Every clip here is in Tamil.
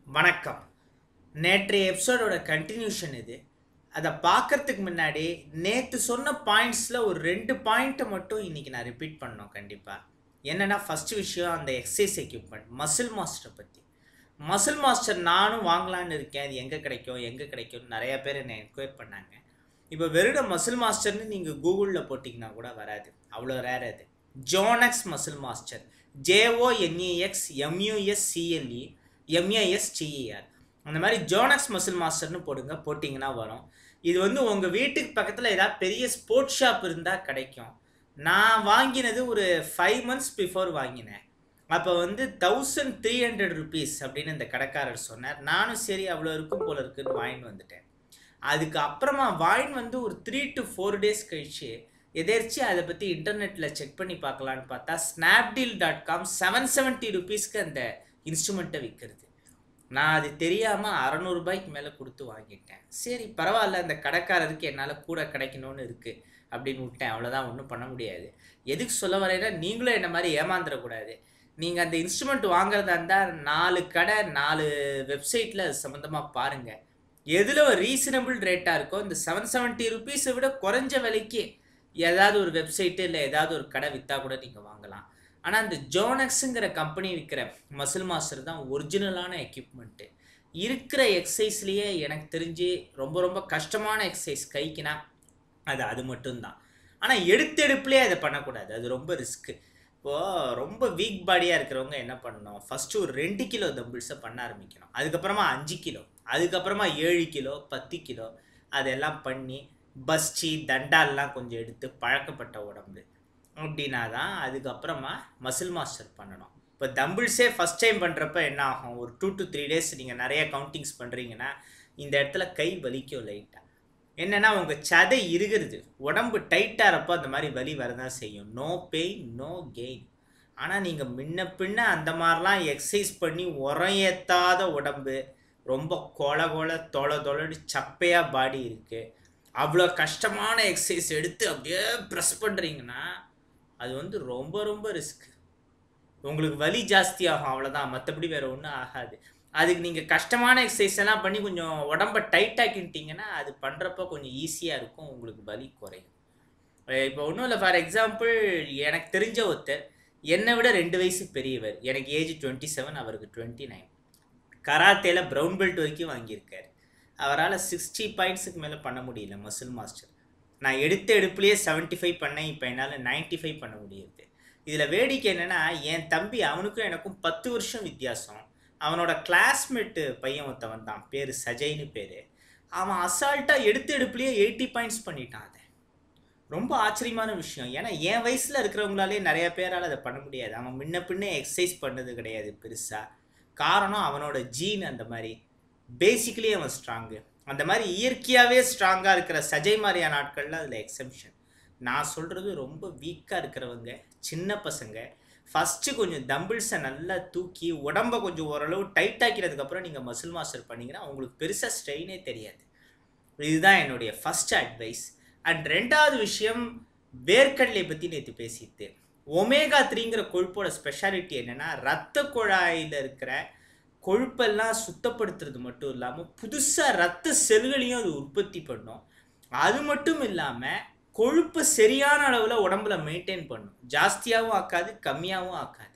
வணக்கம் நேற்றைய எபிசோடோட கண்டினியூஷன் இது அதை பார்க்கறதுக்கு முன்னாடி நேற்று சொன்ன பாயிண்ட்ஸில் ஒரு ரெண்டு பாயிண்ட்டை மட்டும் இன்றைக்கி நான் ரிப்பீட் பண்ணோம் கண்டிப்பாக என்னென்னா ஃபஸ்ட்டு விஷயம் அந்த எக்ஸசைஸ் எக்யூப்மெண்ட் மசில் மாஸ்டரை பற்றி மசில் மாஸ்டர் நானும் வாங்கலான்னு இருக்கேன் அது எங்கே கிடைக்கும் எங்கே கிடைக்கும்னு நிறையா பேர் என்னை என்கொயர் பண்ணாங்க இப்போ வெறும் மசில் மாஸ்டர்னு நீங்கள் கூகுளில் போட்டிங்கன்னா கூட வராது அவ்வளோ ரேர் அது Yonex muscle master J O N E X M U S C L E M A S T E R அந்த மாதிரி ஜோனக்ஸ் மசில் மாஸ்டர்னு போடுங்க போட்டிங்கன்னா வரும் இது வந்து உங்கள் வீட்டுக்கு பக்கத்தில் ஏதாவது பெரிய ஸ்போர்ட்ஸ் ஷாப் இருந்தால் கிடைக்கும் நான் வாங்கினது ஒரு ஃபைவ் மந்த்ஸ் பிஃபோர் வாங்கினேன் அப்போ வந்து தௌசண்ட் த்ரீ ஹண்ட்ரட் ருபீஸ் அப்படின்னு இந்த கடைக்காரர் சொன்னார் நானும் சரி அவ்வளோ இருக்கும் போல இருக்குன்னு வாங்கிட்டு வந்துட்டேன் அதுக்கு அப்புறமா வாயின் வந்து ஒரு த்ரீ டு ஃபோர் டேஸ் கழிச்சு எதேர்ச்சி அதை பற்றி இன்டர்நெட்டில் செக் பண்ணி பார்க்கலான்னு பார்த்தா Snapdeal dot com seven seventy ருபீஸ்க்கு அந்த இன்ஸ்ட்ருமெண்ட்டை விற்கிறது நான் அது தெரியாமல் அறநூறுபாய்க்கு மேலே கொடுத்து வாங்கிட்டேன் சரி பரவாயில்ல அந்த கடைக்காரருக்கு என்னால் கூட கிடைக்கணும்னு இருக்குது அப்படின்னு விட்டேன் அவ்வளோதான் ஒன்றும் பண்ண முடியாது எதுக்கு சொல்ல வரையினா நீங்களும் என்ன மாதிரி ஏமாந்துடக்கூடாது நீங்கள் அந்த இன்ஸ்ட்ருமெண்ட் வாங்குறதா இருந்தால் நாலு கடை நாலு வெப்சைட்டில் அது சம்மந்தமாக பாருங்கள் எதில் ஒரு ரீசனபிள் ரேட்டாக இருக்கோ இந்த செவன் செவன்ட்டி ருபீஸை விட குறைஞ்ச விலைக்கு ஏதாவது ஒரு வெப்சைட்டு இல்லை ஏதாவது ஒரு கடை விற்றா கூட நீங்கள் வாங்கலாம் ஆனால் இந்த ஜோனக்ஸுங்கிற கம்பெனி விற்கிற மசில் மாஸ்டர் தான் ஒரிஜினலான எக்யூப்மெண்ட்டு இருக்கிற எக்ஸசைஸ்லேயே எனக்கு தெரிஞ்சு ரொம்ப ரொம்ப கஷ்டமான எக்ஸசைஸ் கைக்குனா அது அது மட்டும்தான் ஆனால் எடுத்தெடுப்புலேயே அதை பண்ணக்கூடாது அது ரொம்ப ரிஸ்க்கு இப்போது ரொம்ப வீக் பாடியாக இருக்கிறவங்க என்ன பண்ணணும் ஃபஸ்ட்டு ஒரு ரெண்டு கிலோ தம்பிள்ஸை பண்ண ஆரம்பிக்கணும் அதுக்கப்புறமா அஞ்சு கிலோ அதுக்கப்புறமா ஏழு கிலோ பத்து கிலோ அதெல்லாம் பண்ணி பஸ்டி தண்டால்லாம் கொஞ்சம் எடுத்து பழக்கப்பட்ட உடம்பு அப்படின்னா தான் அதுக்கப்புறமா மசில் மாஸ்டர் பண்ணணும் இப்போ தம்பிள்ஸே ஃபஸ்ட் டைம் பண்ணுறப்ப என்ன ஆகும் ஒரு டூ டு த்ரீ டேஸ் நீங்கள் நிறைய கவுண்டிங்ஸ் பண்ணுறீங்கன்னா இந்த இடத்துல கை வலிக்கும் லைட்டாக என்னென்னா உங்கள் சதை இருகிறது உடம்பு டைட்டாக இருப்போ அந்த மாதிரி வலி வரதான் செய்யும் நோ பெயின் நோ கெயின் ஆனால் நீங்கள் முன்ன பின்ன அந்த மாதிரிலாம் எக்ஸசைஸ் பண்ணி உரம் ஏற்றாத உடம்பு ரொம்ப கொல கொல தொலை தொலைன்னு சப்பையாக பாடி இருக்குது அவ்வளோ கஷ்டமான எக்ஸசைஸ் எடுத்து அப்படியே ப்ரெஸ் பண்ணுறீங்கன்னா அது வந்து ரொம்ப ரொம்ப ரிஸ்க் உங்களுக்கு வலி ஜாஸ்தியாகும் அவ்வளோதான் மற்றபடி வேறு ஒன்றும் ஆகாது அதுக்கு நீங்கள் கஷ்டமான எக்ஸசைஸ் எல்லாம் பண்ணி கொஞ்சம் உடம்ப டைட்டாக்கிட்டீங்கன்னா அது பண்ணுறப்ப கொஞ்சம் ஈஸியாக இருக்கும் உங்களுக்கு வலி குறையும் இப்போ ஒன்றும் இல்லை ஃபார் எக்ஸாம்பிள் எனக்கு தெரிஞ்ச ஒருத்தர் என்னை விட ரெண்டு வயசு பெரியவர் எனக்கு ஏஜ் டுவெண்ட்டி செவன் அவருக்கு டுவெண்ட்டி நைன் கராத்தேல ப்ரௌன் பெல்ட் வரைக்கும் வாங்கியிருக்காரு அவரால் சிக்ஸ்டி பாயிண்ட்ஸுக்கு மேலே பண்ண முடியல மசில் மாஸ்டர் நான் எடுத்த எடுப்புலேயே செவன்ட்டி ஃபைவ் பண்ணேன் இப்போ என்னால் நைன்ட்டி ஃபைவ் பண்ண முடியுது இதில் வேடிக்கை என்னென்னா என் தம்பி அவனுக்கும் எனக்கும் பத்து வருஷம் வித்தியாசம் அவனோட கிளாஸ்மேட்டு பையன் ஒருத்தவன் தான் பேர் சஜய்னு பேர் அவன் அசால்ட்டாக எடுத்த எடுப்புலேயே எயிட்டி பாயிண்ட்ஸ் பண்ணிட்டான் அதை ரொம்ப ஆச்சரியமான விஷயம் ஏன்னா என் வயசில் இருக்கிறவங்களாலே நிறைய பேரால் அதை பண்ண முடியாது அவன் முன்ன பின்ன எக்ஸசைஸ் பண்ணது கிடையாது பெருசாக காரணம் அவனோட ஜீன் அந்த மாதிரி பேசிக்கலி அவன் ஸ்ட்ராங்கு அந்த மாதிரி இயற்கையாகவே ஸ்ட்ராங்காக இருக்கிற சஜய் மாதிரியான ஆட்களில் அதில் எக்ஸம்ஷன் நான் சொல்கிறது ரொம்ப வீக்காக இருக்கிறவங்க சின்ன பசங்க ஃபஸ்ட்டு கொஞ்சம் தம்பிள்ஸை நல்லா தூக்கி உடம்பை கொஞ்சம் ஓரளவு டைட் ஆக்கிறதுக்கப்புறம் நீங்கள் மசில் மாஸ்டர் பண்ணிங்கன்னா உங்களுக்கு பெருசாக ஸ்ட்ரெயினே தெரியாது இதுதான் என்னுடைய ஃபஸ்ட் அட்வைஸ் அண்ட் ரெண்டாவது விஷயம் வேர்க்கடலை பற்றி நேற்று பேசிட்டு ஒமேகா த்ரீங்கிற கொழுப்போட ஸ்பெஷாலிட்டி என்னென்னா ரத்த குழாயில் இருக்கிற கொழுப்பெல்லாம் சுத்தப்படுத்துறது மட்டும் இல்லாமல் புதுசாக ரத்த செல்களையும் அது உற்பத்தி பண்ணும் அது மட்டும் இல்லாமல் கொழுப்பை சரியான அளவில் உடம்புல மெயின்டைன் பண்ணும் ஜாஸ்தியாகவும் ஆக்காது கம்மியாகவும் ஆக்காது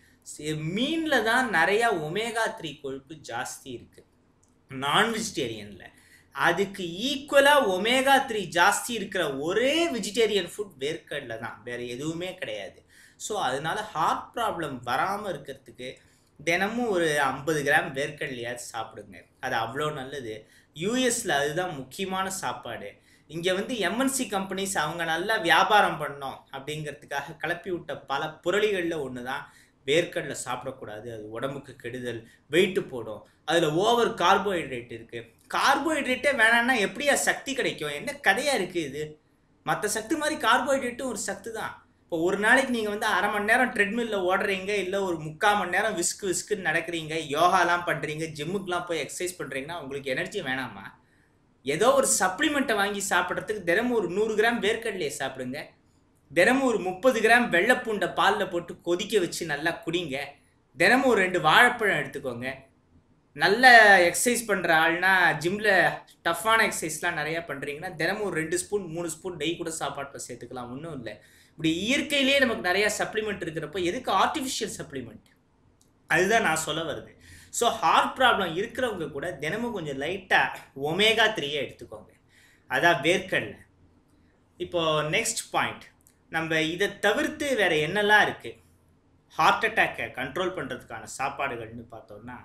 மீனில் தான் நிறையா ஒமேகா த்ரீ கொழுப்பு ஜாஸ்தி இருக்குது நான் வெஜிடேரியனில் அதுக்கு ஈக்குவலாக ஒமேகா த்ரீ ஜாஸ்தி இருக்கிற ஒரே வெஜிடேரியன் ஃபுட் வேர்க்கடலை தான் வேறு எதுவுமே கிடையாது ஸோ அதனால ஹார்ட் ப்ராப்ளம் வராமல் இருக்கிறதுக்கு தினமும் ஒரு ஐம்பது கிராம் வேர்க்கடலையாவது சாப்பிடுங்க அது அவ்வளோ நல்லது யூஎஸில் அதுதான் முக்கியமான சாப்பாடு இங்கே வந்து எம்என்சி கம்பெனிஸ் அவங்க நல்லா வியாபாரம் பண்ணோம் அப்படிங்கிறதுக்காக கிளப்பி விட்ட பல புரளிகளில் ஒன்று தான் வேர்க்கடலை சாப்பிடக்கூடாது அது உடம்புக்கு கெடுதல் வெயிட்டு போடும் அதில் ஓவர் கார்போஹைட்ரேட் இருக்குது கார்போஹைட்ரேட்டே வேணான்னா எப்படியா சக்தி கிடைக்கும் என்ன கதையாக இருக்குது இது மற்ற சக்தி மாதிரி கார்போஹைட்ரேட்டும் ஒரு சக்தி தான் இப்போ ஒரு நாளைக்கு நீங்கள் வந்து அரை மணி நேரம் ட்ரெட்மில்லில் ஓடுறீங்க இல்லை ஒரு முக்கால் மணி நேரம் விஸ்கு விஸ்குன்னு நடக்கிறீங்க யோகாலாம் பண்ணுறீங்க ஜிம்முக்கெலாம் போய் எக்ஸசைஸ் பண்ணுறீங்கன்னா உங்களுக்கு எனர்ஜி வேணாமா ஏதோ ஒரு சப்ளிமெண்ட்டை வாங்கி சாப்பிட்றதுக்கு தினமும் ஒரு நூறு கிராம் வேர்க்கடலையை சாப்பிடுங்க தினமும் ஒரு முப்பது கிராம் வெள்ளைப்பூண்டை பாலில் போட்டு கொதிக்க வச்சு நல்லா குடிங்க தினமும் ஒரு ரெண்டு வாழைப்பழம் எடுத்துக்கோங்க நல்ல எக்ஸசைஸ் பண்ணுற ஆள்னா ஜிம்மில் டஃப்பான எக்ஸசைஸ்லாம் நிறையா பண்ணுறீங்கன்னா தினமும் ஒரு ரெண்டு ஸ்பூன் மூணு ஸ்பூன் நெய் கூட சாப்பாட்டில் சேர்த்துக்கலாம் ஒன்றும் இல்லை இப்படி இயற்கையிலேயே நமக்கு நிறையா சப்ளிமெண்ட் இருக்கிறப்போ எதுக்கு ஆர்டிஃபிஷியல் சப்ளிமெண்ட் அதுதான் நான் சொல்ல வருது ஸோ ஹார்ட் ப்ராப்ளம் இருக்கிறவங்க கூட தினமும் கொஞ்சம் லைட்டாக ஒமேகா த்ரீயை எடுத்துக்கோங்க அதான் வேர்க்கடலை இப்போது நெக்ஸ்ட் பாயிண்ட் நம்ம இதை தவிர்த்து வேறு என்னெல்லாம் இருக்குது ஹார்ட் அட்டாக்கை கண்ட்ரோல் பண்ணுறதுக்கான சாப்பாடுகள்னு பார்த்தோம்னா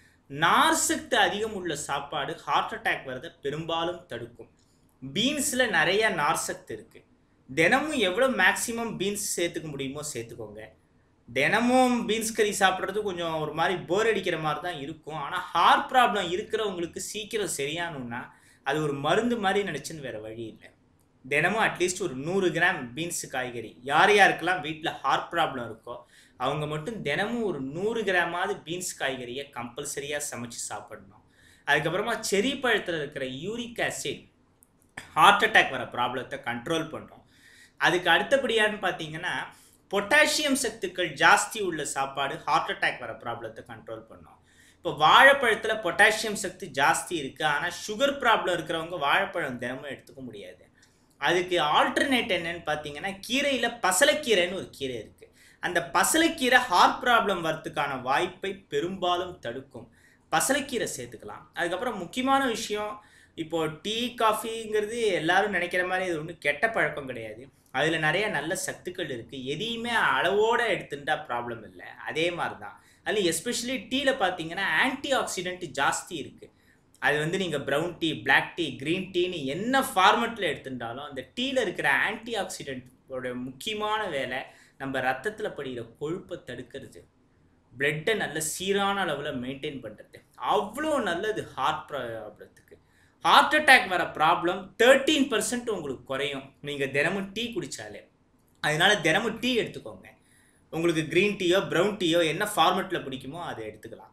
நார் சத்து அதிகம் உள்ள சாப்பாடு ஹார்ட் அட்டாக் வரதை பெரும்பாலும் தடுக்கும் பீன்ஸில் நிறைய நார் சத்து இருக்குது தினமும் எவ்வளோ மேக்ஸிமம் பீன்ஸ் சேர்த்துக்க முடியுமோ சேர்த்துக்கோங்க தினமும் பீன்ஸ் கறி சாப்பிட்றது கொஞ்சம் ஒரு மாதிரி போர் அடிக்கிற மாதிரி தான் இருக்கும் ஆனால் ஹார்ட் ப்ராப்ளம் இருக்கிறவங்களுக்கு சீக்கிரம் சரியானும்னா அது ஒரு மருந்து மாதிரி நினச்சின்னு வேறு வழி இல்லை தினமும் அட்லீஸ்ட் ஒரு நூறு கிராம் பீன்ஸ் காய்கறி யார் யாருக்கெல்லாம் வீட்டில் ஹார்ட் ப்ராப்ளம் இருக்கோ அவங்க மட்டும் தினமும் ஒரு நூறு கிராமாவது பீன்ஸ் காய்கறியை கம்பல்சரியாக சமைச்சு சாப்பிடணும் அதுக்கப்புறமா செரி பழத்தில் இருக்கிற யூரிக் ஆசிட் ஹார்ட் அட்டாக் வர ப்ராப்ளத்தை கண்ட்ரோல் பண்ணுறோம் அதுக்கு அடுத்தபடியான்னு பார்த்தீங்கன்னா பொட்டாசியம் சத்துக்கள் ஜாஸ்தி உள்ள சாப்பாடு ஹார்ட் அட்டாக் வர ப்ராப்ளத்தை கண்ட்ரோல் பண்ணோம் இப்போ வாழைப்பழத்தில் பொட்டாசியம் சத்து ஜாஸ்தி இருக்குது ஆனால் சுகர் ப்ராப்ளம் இருக்கிறவங்க வாழைப்பழம் தினமும் எடுத்துக்க முடியாது அதுக்கு ஆல்டர்னேட் என்னன்னு பார்த்தீங்கன்னா கீரையில் பசலைக்கீரைன்னு ஒரு கீரை இருக்குது அந்த பசலைக்கீரை ஹார்ட் ப்ராப்ளம் வரத்துக்கான வாய்ப்பை பெரும்பாலும் தடுக்கும் பசலைக்கீரை சேர்த்துக்கலாம் அதுக்கப்புறம் முக்கியமான விஷயம் இப்போது டீ காஃபிங்கிறது எல்லாரும் நினைக்கிற மாதிரி இது ஒன்றும் கெட்ட பழக்கம் கிடையாது அதில் நிறைய நல்ல சத்துக்கள் இருக்குது எதையுமே அளவோடு எடுத்துட்டா ப்ராப்ளம் இல்லை அதே மாதிரி தான் அதில் எஸ்பெஷலி டீயில் பார்த்தீங்கன்னா ஆன்டி ஆக்சிடென்ட் ஜாஸ்தி இருக்குது அது வந்து நீங்கள் brown tea black tea green டீன்னு என்ன ஃபார்மெட்டில் எடுத்துட்டாலும் அந்த டீயில் இருக்கிற ஆன்டி ஆக்சிடென்ட்டோட முக்கியமான வேலை நம்ம ரத்தத்தில் படிக்கிற கொழுப்பை தடுக்கிறது பிளட்டை நல்ல சீரான அளவில் மெயின்டைன் பண்ணுறது அவ்வளோ நல்லது ஹார்ட் ப்ராப்ளத்துக்கு ஹார்ட் அட்டாக் வர ப்ராப்ளம் தேர்ட்டீன் பர்சன்ட் உங்களுக்கு குறையும் நீங்கள் தினமும் டீ குடித்தாலே அதனால தினமும் டீ எடுத்துக்கோங்க உங்களுக்கு க்ரீன் டீயோ ப்ரௌன் டீயோ என்ன ஃபார்மெட்டில் பிடிக்குமோ அதை எடுத்துக்கலாம்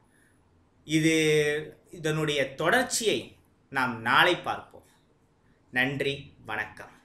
இது இதனுடைய தொடர்ச்சியை நாம் நாளை பார்ப்போம் நன்றி வணக்கம்